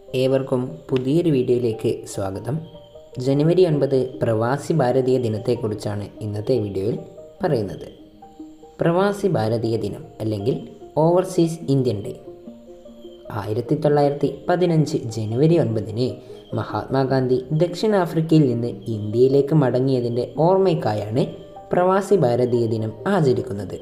ഏവർക്കും പുതിയൊരു വീഡിയോയിലേക്ക് സ്വാഗതം ജനുവരി ഒൻപത് പ്രവാസി ഭാരതീയ ദിനത്തെക്കുറിച്ചാണ് ഇന്നത്തെ വീഡിയോയിൽ പറയുന്നത് പ്രവാസി ഭാരതീയ ദിനം അല്ലെങ്കിൽ ഓവർസീസ് ഇന്ത്യൻ ഡേ ആയിരത്തി തൊള്ളായിരത്തി പതിനഞ്ച് ജനുവരി ഒൻപതിന് മഹാത്മാഗാന്ധി ദക്ഷിണാഫ്രിക്കയിൽ നിന്ന് ഇന്ത്യയിലേക്ക് മടങ്ങിയതിൻ്റെ ഓർമ്മയ്ക്കായാണ് പ്രവാസി ഭാരതീയ ദിനം ആചരിക്കുന്നത്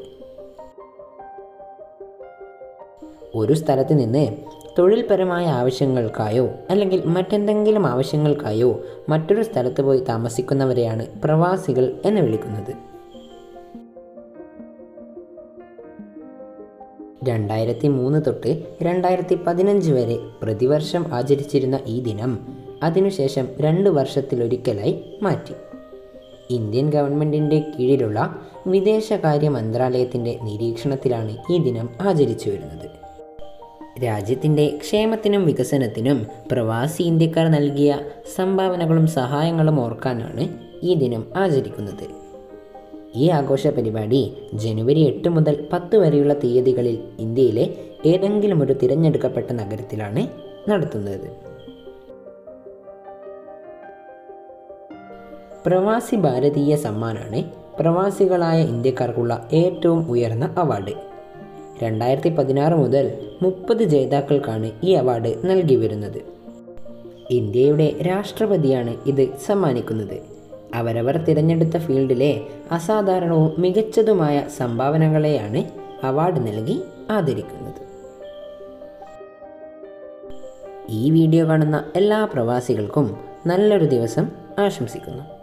ഒരു സ്ഥലത്ത് നിന്ന് തൊഴിൽപരമായ ആവശ്യങ്ങൾക്കായോ അല്ലെങ്കിൽ മറ്റെന്തെങ്കിലും ആവശ്യങ്ങൾക്കായോ മറ്റൊരു സ്ഥലത്ത് പോയി താമസിക്കുന്നവരെയാണ് പ്രവാസികൾ എന്ന് വിളിക്കുന്നത് രണ്ടായിരത്തി മൂന്ന് തൊട്ട് രണ്ടായിരത്തി പതിനഞ്ച് വരെ പ്രതിവർഷം ആചരിച്ചിരുന്ന ഈ ദിനം അതിനുശേഷം രണ്ട് വർഷത്തിലൊരിക്കലായി മാറ്റി ഇന്ത്യൻ ഗവൺമെൻറ്റിൻ്റെ കീഴിലുള്ള വിദേശകാര്യ മന്ത്രാലയത്തിൻ്റെ നിരീക്ഷണത്തിലാണ് ഈ ദിനം ആചരിച്ചു വരുന്നത് രാജ്യത്തിൻ്റെ ക്ഷേമത്തിനും വികസനത്തിനും പ്രവാസി ഇന്ത്യക്കാർ നൽകിയ സംഭാവനകളും സഹായങ്ങളും ഓർക്കാനാണ് ഈ ദിനം ആചരിക്കുന്നത് ഈ ആഘോഷ പരിപാടി ജനുവരി എട്ട് മുതൽ പത്ത് വരെയുള്ള തീയതികളിൽ ഇന്ത്യയിലെ ഏതെങ്കിലും ഒരു തിരഞ്ഞെടുക്കപ്പെട്ട നഗരത്തിലാണ് നടത്തുന്നത് പ്രവാസി ഭാരതീയ സമ്മാനാണ് പ്രവാസികളായ ഇന്ത്യക്കാർക്കുള്ള ഏറ്റവും ഉയർന്ന അവാർഡ് രണ്ടായിരത്തി പതിനാറ് മുതൽ മുപ്പത് ജേതാക്കൾക്കാണ് ഈ അവാർഡ് നൽകി വരുന്നത് ഇന്ത്യയുടെ രാഷ്ട്രപതിയാണ് ഇത് സമ്മാനിക്കുന്നത് അവരവർ തിരഞ്ഞെടുത്ത ഫീൽഡിലെ അസാധാരണവും മികച്ചതുമായ സംഭാവനകളെയാണ് അവാർഡ് നൽകി ആദരിക്കുന്നത് ഈ വീഡിയോ കാണുന്ന എല്ലാ പ്രവാസികൾക്കും നല്ലൊരു ദിവസം ആശംസിക്കുന്നു